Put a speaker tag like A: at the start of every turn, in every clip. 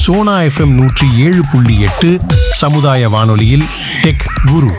A: Sona FM நூற்றி ஏழு புள்ளி எட்டு சமுதாய வானொலியில் டெக் குரு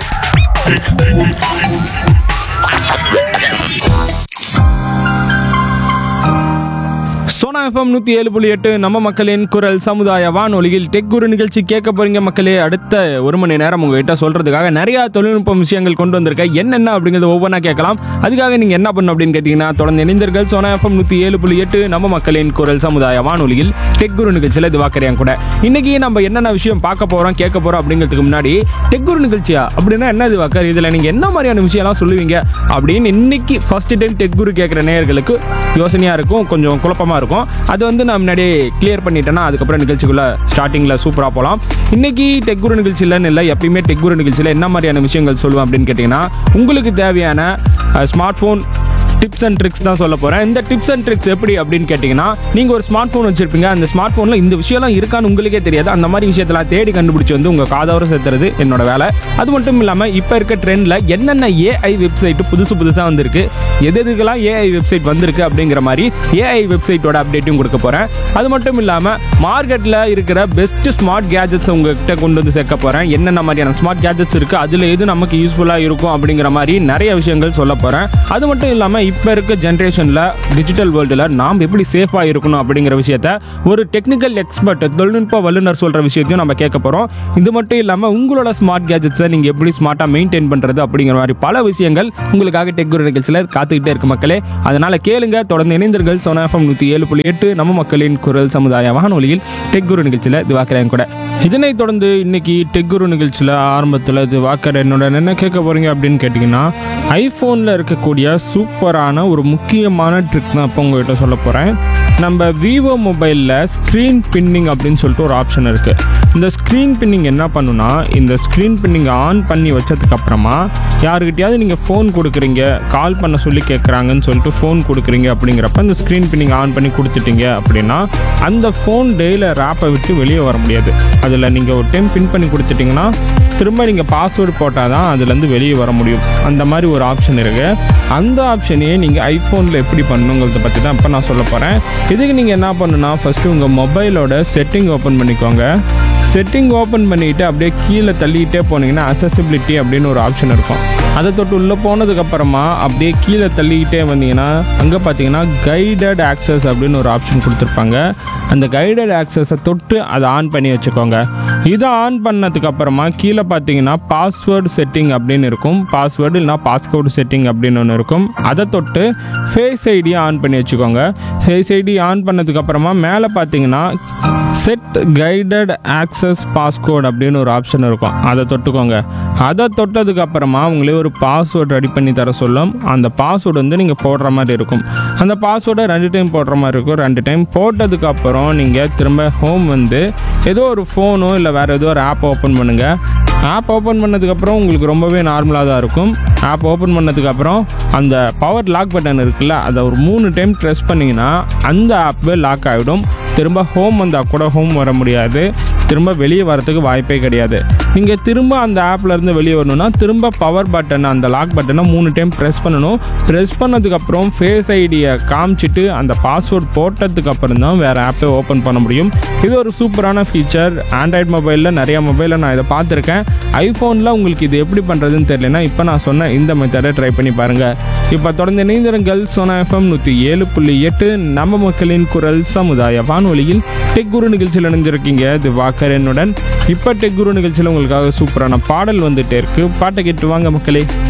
B: சோனா எஃப்எம் நூற்றி ஏழு புள்ளி எட்டு நம்ம மக்களின் குரல் சமுதாய வானொலியில் டெக் குரு நிகழ்ச்சி கேட்க போறீங்க மக்களே அடுத்த ஒரு மணி நேரம் உங்ககிட்ட சொல்றதுக்காக நிறைய தொழில்நுட்ப விஷயங்கள் கொண்டு வந்திருக்கேன் என்னென்ன அப்படிங்கிறத ஒவ்வொன்றா கேட்கலாம் அதுக்காக நீங்க என்ன பண்ணணும் அப்படின்னு கேட்டீங்கன்னா தொடர்ந்து இணைந்தீர்கள் சோனா எஃப்எம் நூற்றி ஏழு புள்ளி எட்டு நம்ம மக்களின் குரல் சமுதாய வானொலியில் டெக் குரு நிகழ்ச்சியில் இது வாக்கறியான் கூட இன்னைக்கு நம்ம என்னென்ன விஷயம் பார்க்க போறோம் கேட்க போறோம் அப்படிங்கிறதுக்கு முன்னாடி டெக் குரு நிகழ்ச்சியா அப்படின்னா என்ன இது வாக்கர் இதுல நீங்க என்ன மாதிரியான விஷயம்லாம் சொல்லுவீங்க அப்படின்னு இன்னைக்கு ஃபர்ஸ்ட் டைம் டெக் குரு கேட்குற நேயர்களுக்கு யோசனையாக இருக்கும் கொஞ்சம் குழப்பமாக இருக்கும் அது வந்து நான் முன்னாடியே கிளியர் பண்ணிட்டேன்னா அதுக்கப்புறம் நிகழ்ச்சிக்குள்ளே ஸ்டார்டிங்கில் சூப்பராக போகலாம் இன்னைக்கு டெக் குரு நிகழ்ச்சியிலன்னு இல்லை எப்பயுமே டெக் குரு நிகழ்ச்சியில் என்ன மாதிரியான விஷயங்கள் சொல்லுவேன் அப்படின்னு கேட்டிங்கன்னா உங்களுக்கு தேவையான smart phone tips and tricks தான் சொல்ல போகிறேன் இந்த டிப்ஸ் அண்ட் ட்ரிக்ஸ் எப்படி அப்படின்னு கேட்டிங்கன்னா நீங்கள் ஒரு ஸ்மார்ட் ஃபோன் வச்சிருப்பீங்க அந்த ஸ்மார்ட் ஃபோனில் இந்த விஷயம்லாம் இருக்கான்னு உங்களுக்கே தெரியாது அந்த மாதிரி விஷயத்தெல்லாம் தேடி கண்டுபிடிச்சி வந்து உங்கள் காதோர சேர்த்துறது என்னோட வேலை அது மட்டும் இல்லாமல் இப்போ இருக்க ட்ரெண்டில் என்னென்ன ஏஐ வெப்சைட் புதுசு புதுசாக வந்திருக்கு எது எதுக்கெல்லாம் ஏஐ வெப்சைட் வந்திருக்கு அப்படிங்கிற மாதிரி ஏஐ வெப்சைட்டோட அப்டேட்டும் கொடுக்க போகிறேன் அது மட்டும் இல்லாமல் மார்க்கெட்டில் இருக்கிற பெஸ்ட் ஸ்மார்ட் கேஜெட்ஸ் உங்ககிட்ட கொண்டு வந்து சேர்க்க போகிறேன் என்னென்ன மாதிரியான ஸ்மார்ட் கேஜெட்ஸ் இருக்குது அதில் எது நமக்கு யூஸ்ஃபுல்லாக இருக்கும் அப்படிங்கிற மாதிரி நிறைய விஷயங்கள் சொல்ல போகிறேன் அது மட்டும் இல்லாமல் இப்போ இருக்க ஜென்ரேஷனில் டிஜிட்டல் வேர்ல்டில் நாம் எப்படி சேஃபாக இருக்கணும் அப்படிங்கிற விஷயத்த ஒரு டெக்னிக்கல் எக்ஸ்பர்ட் தொழில்நுட்ப வல்லுநர் சொல்கிற விஷயத்தையும் நம்ம கேட்க போகிறோம் இது மட்டும் இல்லாமல் உங்களோட ஸ்மார்ட் கேஜெட்ஸை நீங்கள் எப்படி ஸ்மார்ட்டாக மெயின்டைன் பண்ணுறது அப்படிங்கிற மாதிரி பல விஷயங்கள் உங்களுக்காக டெக் குரு நிகழ்ச்சியில் காத்துக்கிட்டே இருக்கு மக்களே அதனால் கேளுங்க தொடர்ந்து இணைந்தீர்கள் சோனா எஃப்எம் நூற்றி ஏழு புள்ளி எட்டு நம்ம மக்களின் குரல் சமுதாய வானொலியில் டெக் குரு நிகழ்ச்சியில் இது வாக்குறேன் கூட இதனைத் தொடர்ந்து இன்னைக்கு டெக் குரு நிகழ்ச்சியில் ஆரம்பத்தில் இது வாக்கர் என்னோட என்ன கேட்க போகிறீங்க அப்படின்னு கேட்டிங்கன்னா ஐஃபோனில் இருக்கக்கூடிய சூப்பரான ஒரு முக்கியமான ட்ரிக் தான் இப்போ உங்கள்கிட்ட சொல்ல போகிறேன் நம்ம விவோ மொபைலில் ஸ்க்ரீன் பின்னிங் அப்படின்னு சொல்லிட்டு ஒரு ஆப்ஷன் இருக்குது இந்த ஸ்க்ரீன் பின்னிங் என்ன பண்ணுனா இந்த ஸ்க்ரீன் பின்னிங் ஆன் பண்ணி வச்சதுக்கு அப்புறமா யாருக்கிட்டையாவது நீங்கள் ஃபோன் கொடுக்குறீங்க கால் பண்ண சொல்லி கேட்குறாங்கன்னு சொல்லிட்டு ஃபோன் கொடுக்குறீங்க அப்படிங்கிறப்ப இந்த ஸ்க்ரீன் பின்னிங் ஆன் பண்ணி கொடுத்துட்டீங்க அப்படின்னா அந்த ஃபோன் டேயில் ஆப்பை விட்டு வெளியே வர முடியாது அதில் நீங்கள் ஒரு டைம் பின் பண்ணி கொடுத்துட்டிங்கன்னா திரும்ப நீங்கள் பாஸ்வேர்டு போட்டால் தான் அதுலேருந்து வெளியே வர முடியும் அந்த மாதிரி ஒரு ஆப்ஷன் இருக்குது அந்த ஆப்ஷனையே நீங்கள் ஐஃபோனில் எப்படி பண்ணுங்கிறத பற்றி தான் இப்போ நான் சொல்ல போகிறேன் இதுக்கு நீங்கள் என்ன பண்ணுன்னா ஃபஸ்ட்டு உங்கள் மொபைலோட செட்டிங் ஓப்பன் பண்ணிக்கோங்க செட்டிங் ஓப்பன் பண்ணிவிட்டு அப்படியே கீழே தள்ளிக்கிட்டே போனீங்கன்னா அசசிபிலிட்டி அப்படின்னு ஒரு ஆப்ஷன் இருக்கும் அதை தொட்டு உள்ளே போனதுக்கப்புறமா அப்படியே கீழே தள்ளிக்கிட்டே வந்தீங்கன்னா அங்கே பார்த்தீங்கன்னா கைடட் ஆக்சஸ் அப்படின்னு ஒரு ஆப்ஷன் கொடுத்துருப்பாங்க அந்த கைடட் ஆக்சஸை தொட்டு அதை ஆன் பண்ணி வச்சுக்கோங்க இதை ஆன் பண்ணதுக்கு அப்புறமா கீழே பார்த்தீங்கன்னா பாஸ்வேர்டு செட்டிங் அப்படின்னு இருக்கும் பாஸ்வேர்டு இல்லைனா பாஸ்கோடு செட்டிங் அப்படின்னு ஒன்று இருக்கும் அதை தொட்டு ஃபேஸ் ஐடியை ஆன் பண்ணி வச்சுக்கோங்க ஃபேஸ் ஐடி ஆன் பண்ணதுக்கு அப்புறமா மேலே பார்த்தீங்கன்னா செட் கைடட் ஆக்சஸ் பாஸ்கோட் அப்படின்னு ஒரு ஆப்ஷன் இருக்கும் அதை தொட்டுக்கோங்க அதை தொட்டதுக்கு அப்புறமா உங்களே ஒரு பாஸ்வேர்டு ரெடி பண்ணி தர சொல்லும் அந்த பாஸ்வேர்டு வந்து நீங்கள் போடுற மாதிரி இருக்கும் அந்த பாஸ்வேர்டை ரெண்டு டைம் போடுற மாதிரி இருக்கும் ரெண்டு டைம் போட்டதுக்கு அப்புறம் நீங்கள் திரும்ப ஹோம் வந்து ஏதோ ஒரு ஃபோனோ இல்லை வேறு ஏதோ ஒரு ஆப் ஓப்பன் பண்ணுங்கள் ஆப் ஓப்பன் பண்ணதுக்கப்புறம் உங்களுக்கு ரொம்பவே நார்மலாக தான் இருக்கும் ஆப் ஓப்பன் பண்ணதுக்கப்புறம் அந்த பவர் லாக் பட்டன் இருக்குல்ல அதை ஒரு மூணு டைம் ப்ரெஸ் பண்ணிங்கன்னா அந்த ஆப்பு லாக் ஆகிடும் திரும்ப ஹோம் வந்தால் கூட ஹோம் வர முடியாது திரும்ப வெளியே வரதுக்கு வாய்ப்பே கிடையாது நீங்கள் திரும்ப அந்த ஆப்ல இருந்து வெளியே வரணும்னா திரும்ப பவர் பட்டன் அந்த லாக் பட்டனை மூணு டைம் ப்ரெஸ் பண்ணணும் ப்ரெஸ் பண்ணதுக்கப்புறம் ஃபேஸ் ஐடியை காமிச்சிட்டு அந்த பாஸ்வேர்ட் போட்டதுக்கு அப்புறம் தான் வேறு ஆப்பை ஓப்பன் பண்ண முடியும் இது ஒரு சூப்பரான ஃபீச்சர் ஆண்ட்ராய்ட் மொபைலில் நிறைய மொபைலில் நான் இதை பார்த்துருக்கேன் ஐஃபோனில் உங்களுக்கு இது எப்படி பண்ணுறதுன்னு தெரியலனா இப்போ நான் சொன்ன இந்த மெத்தடை ட்ரை பண்ணி பாருங்கள் இப்போ தொடர்ந்து இணைந்திருங்கள் சோனா எஃப்எம் நூற்றி ஏழு புள்ளி எட்டு நம்ம மக்களின் குரல் சமுதாய வானொலியில் டெக் குரு நிகழ்ச்சியில் இணைஞ்சிருக்கீங்க இது வாக்கர் என்னுடன் இப்போ டெக் குரு நிகழ்ச்சியில் உங்களுக்காக சூப்பரான பாடல் வந்துட்டே இருக்கு பாட்டை கேட்டு வாங்க மக்களே